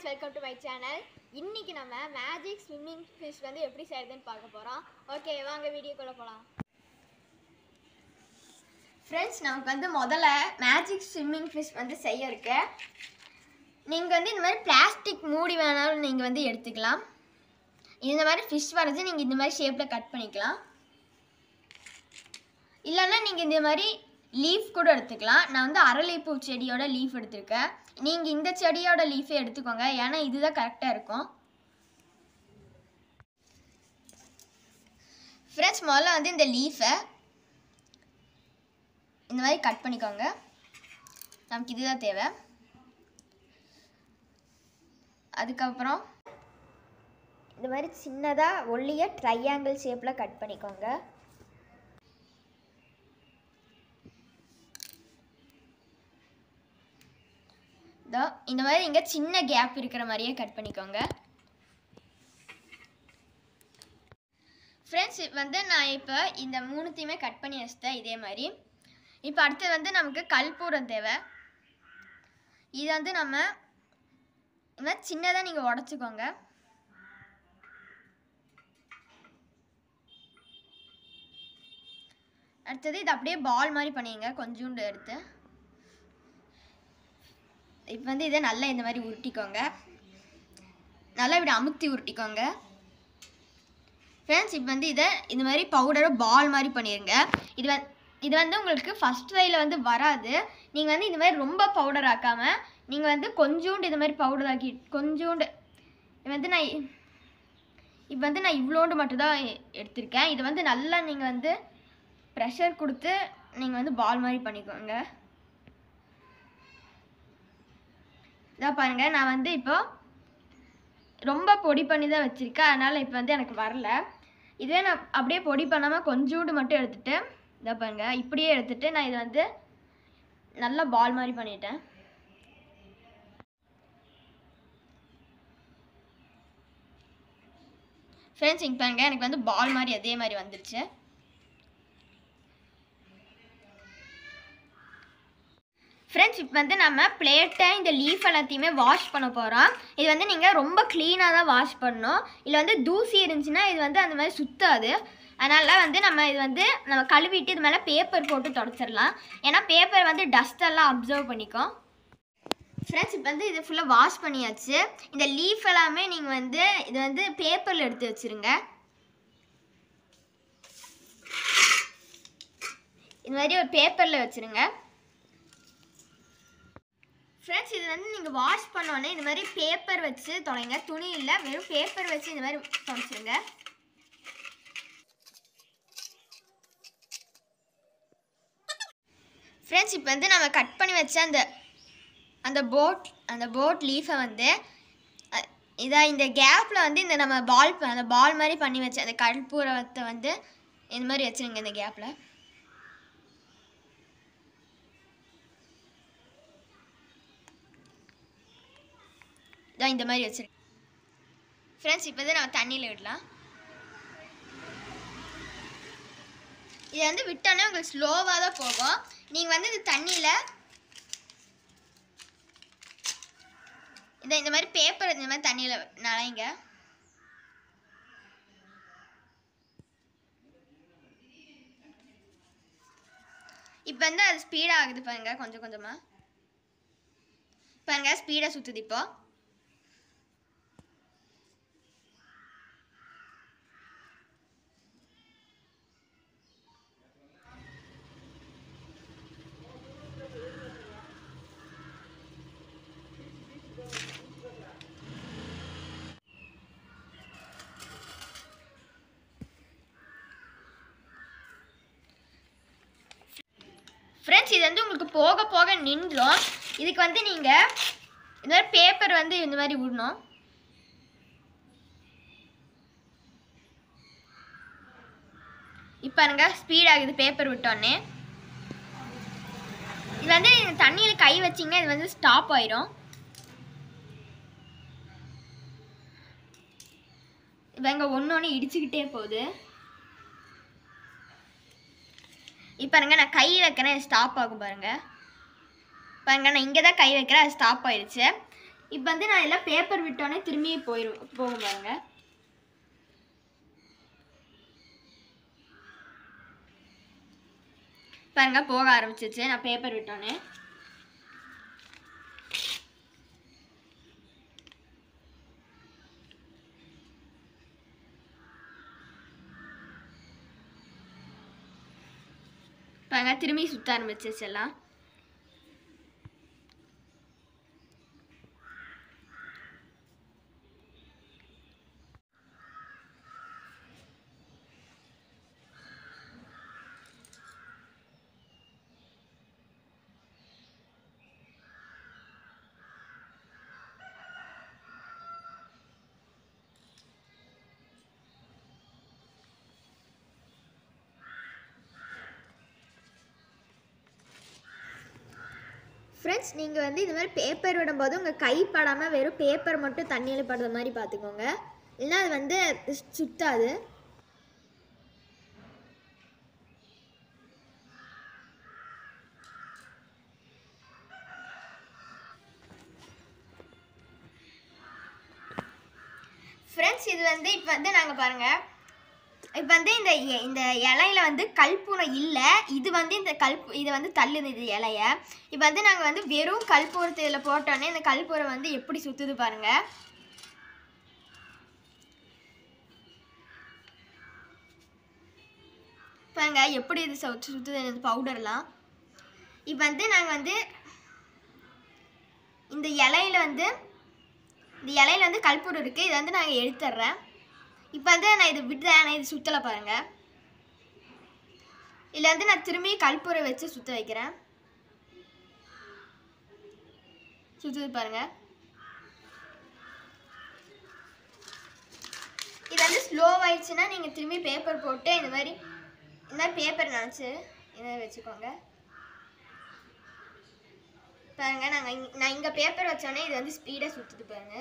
welcome to my channel இன்னைக்கு நம்ம magic swimming fish வந்து எப்படி செய்யறதுன்னு பார்க்க போகிறோம் ஓகே வாங்க வீடியோக்குள்ளே போகலாம் ஃப்ரெண்ட்ஸ் நமக்கு வந்து முதல்ல மேஜிக் ஸ்விம்மிங் ஃபிஷ் வந்து செய்ய இருக்கு நீங்கள் வந்து இந்த மாதிரி பிளாஸ்டிக் மூடி வேணாலும் நீங்கள் வந்து எடுத்துக்கலாம் இந்த மாதிரி ஃபிஷ் வரைஞ்சி நீங்கள் இந்த மாதிரி ஷேப்பில் கட் பண்ணிக்கலாம் இல்லைன்னா நீங்கள் இந்த மாதிரி லீஃப் கூட எடுத்துக்கலாம் நான் வந்து அரளிப்பூ செடியோட லீஃப் எடுத்திருக்கேன் நீங்கள் இந்த செடியோட லீஃபே எடுத்துக்கோங்க ஏன்னா இதுதான் கரெக்டாக இருக்கும் ஃப்ரெண்ட்ஸ் முதல்ல வந்து இந்த லீஃபை இந்த மாதிரி கட் பண்ணிக்கோங்க நமக்கு இதுதான் தேவை அதுக்கப்புறம் இந்த மாதிரி சின்னதாக ஒல்லியாக ட்ரையாங்கிள் ஷேப்பில் கட் பண்ணிக்கோங்க இதோ இந்த மாதிரி இங்கே சின்ன கேப் இருக்கிற மாதிரியே கட் பண்ணிக்கோங்க ஃப்ரெண்ட்ஸ் வந்து நான் இப்போ இந்த மூணுத்தையுமே கட் பண்ணி வச்சிட்டேன் இதே மாதிரி இப்போ அடுத்து வந்து நமக்கு கல்பூரம் தேவை இது வந்து நம்ம இந்த மாதிரி சின்னதாக நீங்கள் உடச்சிக்கோங்க அடுத்தது இது அப்படியே பால் மாதிரி பண்ணிங்க கொஞ்சோண்டு எடுத்து இப்போ வந்து இதை நல்லா இந்த மாதிரி உருட்டிக்கோங்க நல்லா இப்படி அமுத்தி உருட்டிக்கோங்க ஃப்ரெண்ட்ஸ் இப்போ வந்து இதை இந்த மாதிரி பவுடரை பால் மாதிரி பண்ணிடுங்க இது வந்து இது வந்து உங்களுக்கு ஃபஸ்ட் ட்ரையில் வந்து வராது நீங்கள் வந்து இந்த மாதிரி ரொம்ப பவுடர் ஆக்காமல் நீங்கள் வந்து கொஞ்சோண்டு இந்த மாதிரி பவுடர் ஆக்கி கொஞ்சோண்டு இது வந்து நான் இ- இப்போ வந்து நான் இவ்வளோண்டு மட்டும்தான் எ- எடுத்திருக்கேன் இது வந்து நல்லா நீங்கள் வந்து ப்ரெஷர் கொடுத்து நீங்கள் வந்து பால் மாதிரி பண்ணிக்கோங்க இதாக பாருங்க நான் வந்து இப்போ ரொம்ப பொடி பண்ணி தான் வச்சுருக்கேன் அதனால் இப்போ வந்து எனக்கு வரல இதுவே நான் அப்படியே பொடி பண்ணாமல் கொஞ்சோண்டு மட்டும் எடுத்துட்டு இதை பாருங்க இப்படியே எடுத்துட்டு நான் இதை வந்து நல்லா பால் மாதிரி பண்ணிட்டேன் ஃப்ரெண்ட்ஸ் இங்கே பாருங்க எனக்கு வந்து பால் மாதிரி அதே மாதிரி வந்துருச்சு ஃப்ரெண்ட்ஸ் இப்போ வந்து நம்ம பிளேட்டை இந்த லீஃப் எல்லாத்தையுமே வாஷ் பண்ண போகிறோம் இது வந்து நீங்கள் ரொம்ப க்ளீனாக தான் வாஷ் பண்ணணும் இல்லை வந்து தூசி இருந்துச்சுன்னா இது வந்து அந்த மாதிரி சுத்தாது அதனால் வந்து நம்ம இது வந்து நம்ம கழுவிட்டு இது மேலே பேப்பர் போட்டு தொடச்சிடலாம் ஏன்னா பேப்பர் வந்து டஸ்ட் எல்லாம் அப்சர்வ் பண்ணிக்கும் ஃப்ரெண்ட்ஸ் இப்போ வந்து இது ஃபுல்லாக வாஷ் பண்ணியாச்சு இந்த லீஃப் எல்லாமே நீங்கள் வந்து இது வந்து பேப்பரில் எடுத்து வச்சுருங்க இது மாதிரி ஒரு பேப்பரில் வச்சுருங்க ஃப்ரெண்ட்ஸ் இது வந்து நீங்கள் வாஷ் பண்ணோன்னே இந்த மாதிரி பேப்பர் வச்சு தொலைங்க துணி இல்லை வெறும் பேப்பர் வச்சு இந்த மாதிரி துடைச்சிருங்க ஃப்ரெண்ட்ஸ் இப்போ வந்து நம்ம கட் பண்ணி வச்ச அந்த அந்த போட் அந்த போட் லீஃபை வந்து அ- இதா இந்த கேப்பில் வந்து இந்த நம்ம பால் அந்த பால் மாதிரி பண்ணி வச்ச அந்த கற்பூரத்தை வந்து இந்த மாதிரி வச்சுருங்க இந்த கேப்பில் இதான் இந்த மாதிரி வச்சிருக்கேன் ஃப்ரெண்ட்ஸ் இப்போ தான் நம்ம தண்ணியில் விடலாம் இது வந்து விட்டோன்னே உங்களுக்கு ஸ்லோவாக தான் போகும் நீங்கள் வந்து இந்த தண்ணியில் இதை இந்த மாதிரி பேப்பர் இந்த மாதிரி தண்ணியில் நனைங்க இப்போ வந்து அது ஸ்பீடாக ஆகுது பாருங்க கொஞ்சம் கொஞ்சமாக பாருங்க ஸ்பீடாக சுற்றுது இப்போ ஃப்ரெண்ட்ஸ் இது வந்து உங்களுக்கு போக போக நின்றும் இதுக்கு வந்து நீங்கள் இந்த மாதிரி பேப்பர் வந்து இந்த மாதிரி விடணும் இப்போ பாருங்க ஸ்பீட் ஆகுது பேப்பர் விட்டோன்னே இது வந்து இந்த தண்ணியில் கை வச்சிங்கன்னா இது வந்து ஸ்டாப் ஆயிரும் இப்போ இங்கே ஒன்று ஒன்று இடிச்சுக்கிட்டே போகுது இப்போ பாருங்க நான் கை வைக்கிறேன் ஸ்டாப் ஆகும் பாருங்க பாருங்க நான் இங்கே தான் கை வைக்கிறேன் அது ஸ்டாப் ஆயிடுச்சு இப்போ வந்து நான் எல்லாம் பேப்பர் விட்டோன்னே திரும்பி போயிடும் போகும் பாருங்க பாருங்க போக ஆரம்பிச்சிச்சு நான் பேப்பர் விட்டோன்னே பாருங்க திரும்பி சுத்த ஆரம்பிச்சிச்சு எல்லாம் ஃப்ரெண்ட்ஸ் நீங்கள் வந்து இது மாதிரி பேப்பர் விடும்போது உங்கள் கை படாமல் வெறும் பேப்பர் மட்டும் தண்ணியில் படுற மாதிரி பார்த்துக்கோங்க இல்லைன்னா அது வந்து சுத்தாது ஃப்ரெண்ட்ஸ் இது வந்து இப்போ வந்து நாங்கள் பாருங்கள் இப்போ வந்து இந்த எ- இந்த இலையில வந்து கல்பூரம் இல்லை இது வந்து இந்த கல்பு இது வந்து தள்ளுது இது இலைய இப்போ வந்து நாங்கள் வந்து வெறும் கல்பூரத்தை இதில் போட்டோன்னே இந்த கல்பூரம் வந்து எப்படி சுற்றுது பாருங்க பாருங்க எப்படி இது சுத்து சுற்றுது இந்த பவுடர்லாம் இப்போ வந்து நாங்கள் வந்து இந்த இலையில வந்து இந்த இலையில வந்து கல்பூரம் இருக்குது இதை வந்து நாங்கள் எடுத்துடுறேன் இப்போ வந்து நான் இது விடுறேன் ஆனால் இது சுற்றலை பாருங்க இதில் வந்து நான் திரும்பி கல்பூரை வச்சு சுற்ற வைக்கிறேன் சுற்றுது பாருங்க இது வந்து ஸ்லோ ஆயிடுச்சுன்னா நீங்கள் திரும்பி பேப்பர் போட்டு இந்த மாதிரி இந்த மாதிரி பேப்பர் நினச்சி இதை வச்சுக்கோங்க பாருங்க நாங்கள் இங்க நான் இங்கே பேப்பர் வச்சோன்னே இது வந்து ஸ்பீடாக சுற்றுது பாருங்க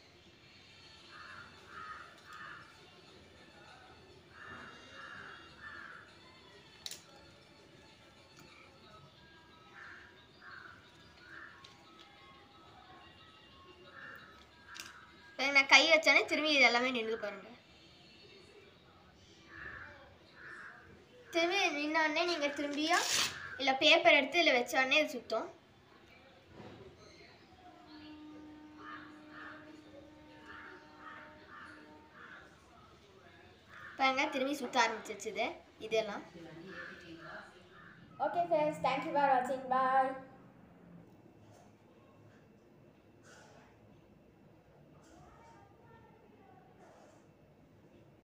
பாருங்க, நான் கை வச்சோன்னே திரும்பி இது எல்லாமே நின்று பாருங்க திரும்பி நின்னோடனே நீங்கள் திரும்பியும் இல்லை பேப்பர் எடுத்து இதில் வச்சோடனே இது சுற்றும் பாருங்க திரும்பி சுத்த ஆரம்பிச்சிருச்சு இது இதெல்லாம் ஓகே ஃப்ரெண்ட்ஸ் தேங்க்யூ ஃபார் வாட்சிங் பாய்